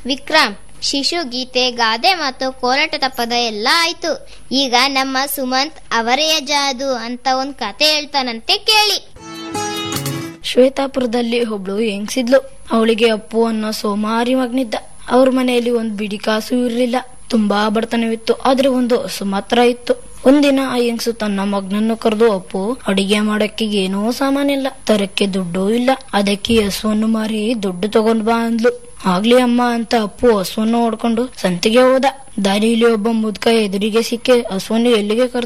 ವಿಕ್ರಮ್ ಶಿಶು ಗೀತೆ ಗಾದೆ ಮತ್ತು ಕೋಲಾಟದ ಪದ ಎಲ್ಲ ಆಯ್ತು ಈಗ ನಮ್ಮ ಸುಮಂತ್ ಅವರೆಯ ಜಾದು ಅಂತ ಒಂದ್ ಕತೆ ಹೇಳ್ತಾನಂತೆ ಕೇಳಿ ಶ್ವೇತಾಪುರದಲ್ಲಿ ಒಬ್ಳು ಹೆಂಗ್ಸಿದ್ಲು ಅವಳಿಗೆ ಅಪ್ಪು ಅನ್ನೋ ಸೋಮಾರಿ ಮಗನಿದ್ದ ಅವ್ರ ಮನೆಯಲ್ಲಿ ಒಂದ್ ಬಿಡಿ ಕಾಸು ಇರ್ಲಿಲ್ಲ ತುಂಬಾ ಬಡತನವಿತ್ತು ಆದ್ರೆ ಒಂದು ಹಸು ಮಾತ್ರ ಇತ್ತು ಒಂದಿನ ಆ ಹೆಂಗ್ಸು ತನ್ನ ಮಗನನ್ನು ಕರೆದು ಅಪ್ಪು ಅಡಿಗೆ ಮಾಡಕ್ಕೆ ಏನೋ ಸಾಮಾನಿಲ್ಲ ತರಕ್ಕೆ ದುಡ್ಡು ಇಲ್ಲ ಅದಕ್ಕೆ ಹಸುವನ್ನು ಮಾರಿ ದುಡ್ಡು ತಗೊಂಡ್ ಬಾ ಅಂದ್ಲು ಆಗ್ಲಿ ಅಮ್ಮ ಅಂತ ಅಪ್ಪು ಹಸುವನ್ನು ಹೊಡ್ಕೊಂಡು ಸಂತಿಗೆ ಹೋದ ದಾರಿಯಲ್ಲಿ ಒಬ್ಬ ಮುದ್ಕ ಎದುರಿಗೆ ಸಿಕ್ಕಿ ಹಸುವನ್ನು ಎಲ್ಲಿಗೆ ಕರ್